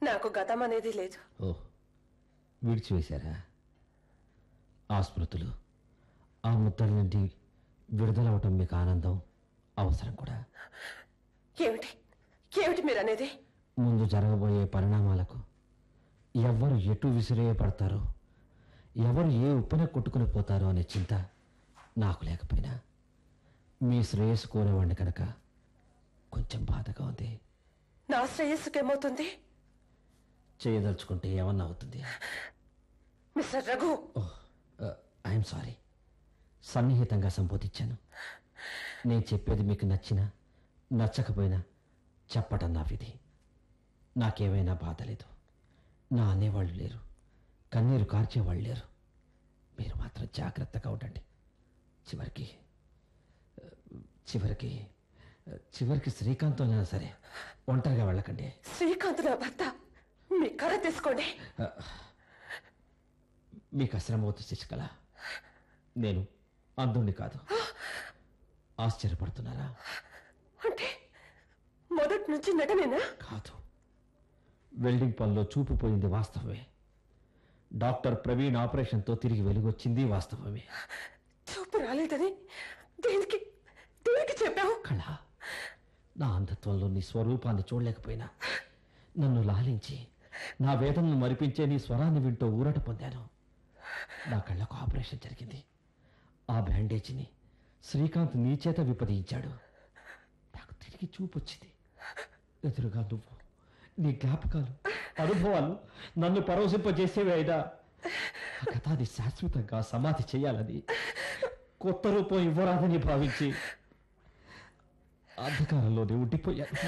నాకు గతం అనేది లేదు ఓ విడిచివేశారా ఆ స్మృతులు ఆ ముద్దల నుండి విడుదలవటం మీకు ఆనందం అవసరం కూడా ఏమిటి ఏమిటి మీరు అనేది ముందు జరగబోయే పరిణామాలకు ఎవరు ఎటు విసిరేయబడతారో ఎవరు ఏ ఉప్పెన కొట్టుకుని పోతారో అనే చింత నాకు లేకపోయినా మీ శ్రేయస్సు కోరేవాడిని కనుక కొంచెం బాధగా ఉంది నా శ్రేయస్సుకేమవుతుంది చేయదలుచుకుంటే ఏమన్నా అవుతుంది mister Raghu oh I'm sorry సన్నిహితంగా సంబోధించాను నేను చెప్పేది మీకు నచ్చినా నచ్చకపోయినా చెప్పటం నా విధి నాకేమైనా బాధ లేదు నా అనేవాళ్ళు లేరు కన్నీరు కార్చేవాళ్ళు లేరు మీరు మాత్రం జాగ్రత్తగా ఉండండి చివరికి ఆ, చివరికి ఆ, చివరికి శ్రీకాంత్తోనైనా సరే ఒంటరిగా వెళ్ళకండి శ్రీకాంత్ నా భర్త మీ కర్ర తీసుకోండి మీకు అశ్రమవుతు శశికళ నేను అందుణ్ణి కాదు ఆశ్చర్యపడుతున్నారా అంటే మొదటి నుంచి నటనేనా కాదు వెల్డింగ్ పనిలో చూపు పోయింది వాస్తవమే డాక్టర్ ప్రవీణ్ ఆపరేషన్తో తిరిగి వెలుగొచ్చింది వాస్తవమే చూపు రాలేదని దేనికి దేనికి చెప్పావు కళ నా అంధత్వంలో నీ స్వరూపాన్ని చూడలేకపోయినా నన్ను లాలించి నా వేదనను మరిపించే నీ స్వరాన్ని వింటూ ఊరట పొందాను నా కళ్ళకు ఆపరేషన్ జరిగింది ఆ బ్యాండేజీని శ్రీకాంత్ నీ చేత విపదించాడు నాకు తిరిగి చూపు వచ్చింది ఎదురుగా నువ్వు నీ జ్ఞాపకాలు అనుభవాలు నన్ను పరవశింపజేసేవి అయినా ఆ గతాన్ని శాశ్వతంగా సమాధి చేయాలని కొత్త రూపం ఇవ్వరాదని భావించి అంధకారంలోనే ఉండిపోయాను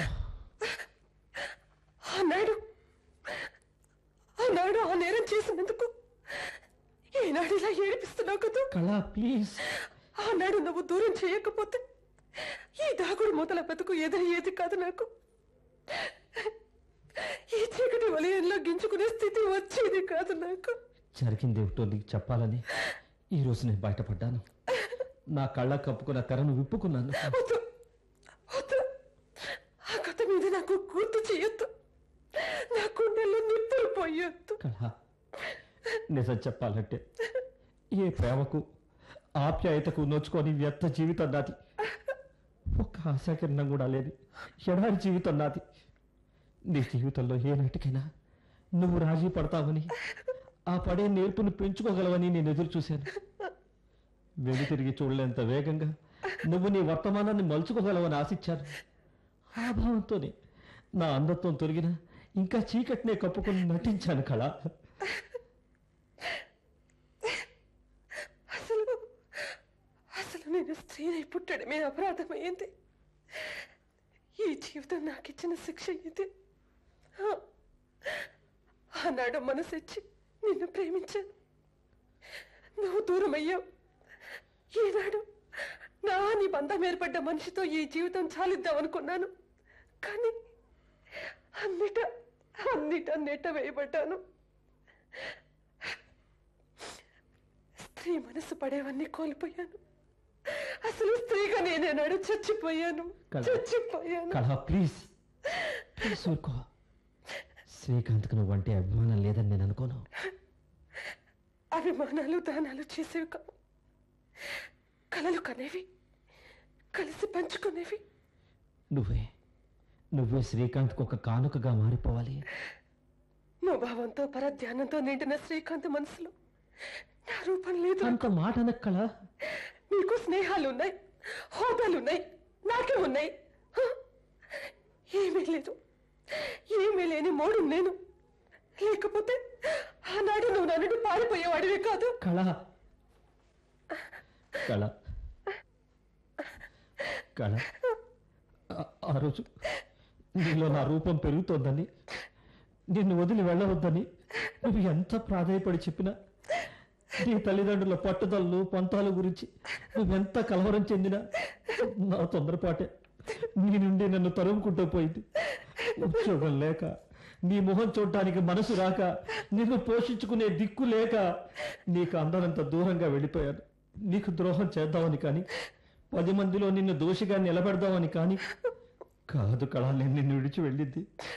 ఆనాడు ఆనాడు ఆ నేరం చేసినందుకు ఈనాడు ఇలా ఏడిపిస్తున్నావు కదా కళ ప్లీజ్ ఆనాడు నువ్వు దూరం చేయకపోతే ఈ దాగుడు మూతల బతుకు ఎదురయ్యేది కాదు నాకు ఈ చీకటి వలయంలో గించుకునే స్థితి వచ్చేది కాదు నాకు జరిగిందేమిటో నీకు చెప్పాలని ఈ రోజు నేను బయటపడ్డాను నా కళ్ళ కప్పుకున్న తెరను విప్పుకున్నాను వద్దు వద్దు ఆ కథ మీద నాకు గుర్తు చేయొద్దు నా గుండెల్లో నిప్పులు పోయొద్దు కళ నిజం చెప్పాలంటే ఏ ప్రేమకు ఆప్యాయతకు నోచుకొని వ్యర్థ జీవితం నాది ఒక్క ఆశాకిరణం కూడా లేదు ఎడారి జీవితం నాది నీ జీవితంలో ఏనాటికైనా నువ్వు రాజీ పడతావని ఆ పడే నేర్పును పెంచుకోగలవని నేను ఎదురు చూశాను వెను తిరిగి చూడలేంత వేగంగా నువ్వు నీ వర్తమానాన్ని మలుచుకోగలవని ఆశించాను ఆ భావంతోనే నా అంధత్వం తొలగిన ఇంకా చీకటినే కప్పుకొని నటించాను కళ అసలు అసలు నేను స్త్రీనై పుట్టడమే అపరాధమైంది ఈ జీవితం నాకు ఇచ్చిన శిక్ష ఇది ఆ, ఆనాడు మనసిచ్చి నిన్ను ప్రేమించాను నువ్వు దూరం అయ్యావు ఈనాడు నా నీ బంధం ఏర్పడ్డ మనిషితో ఈ జీవితం చాలిద్దాం అనుకున్నాను కానీ అన్నిట అన్నిట నెట్ట వేయబడ్డాను స్త్రీ మనసు పడేవన్నీ కోల్పోయాను అసలు స్త్రీగా నేనేనాడు చచ్చిపోయాను కళ. చచ్చిపోయాను కళ ప్లీజ్ ప్లీజ్ ఊరుకో శ్రీకాంత్కి నువ్వంటే అభిమానం లేదని నేను అనుకోను అభిమానాలు దానాలు చేసేవి కావు కలలు కనేవి కలిసి పంచుకునేవి నువ్వే నువ్వే శ్రీకాంత్కి ఒక కానుకగా మారిపోవాలి భావంతో పరధ్యానంతో నిండిన శ్రీకాంత్ మనసులో నా రూపం లేదు అంత మాట అనకు కళ నీకు స్నేహాలు ఉన్నాయి హోదాలు ఉన్నాయి నాకే ఉన్నాయి హ? ఏమీ లేదు ఏమీ లేని మోడు నేను లేకపోతే ఆనాడు నువ్వు నన్ను పారిపోయేవాడివి కాదు కళ కళ కళ ఆ- ఆ రోజు నీలో నా రూపం పెరుగుతోందని నిన్ను వదిలి వెళ్ళవద్దని నువ్వు ఎంత ప్రాధాయపడి చెప్పినా నీ తల్లిదండ్రుల పట్టుదలలు పంతాల గురించి నువ్వెంత కలవరం చెందినా నా తొందరపాటే నీ నుండి నన్ను తరుముకుంటూ పోయింది ఉద్యోగం లేక నీ మొహం చూడటానికి మనసు రాక నిన్ను పోషించుకునే దిక్కు లేక నీకు అందరంత దూరంగా వెళ్ళిపోయాను నీకు ద్రోహం చేద్దామని కానీ పది మందిలో నిన్ను దోషిగా నిలబెడదామని కానీ కాదు కళ నేను నిన్ను విడిచి వెళ్ళింది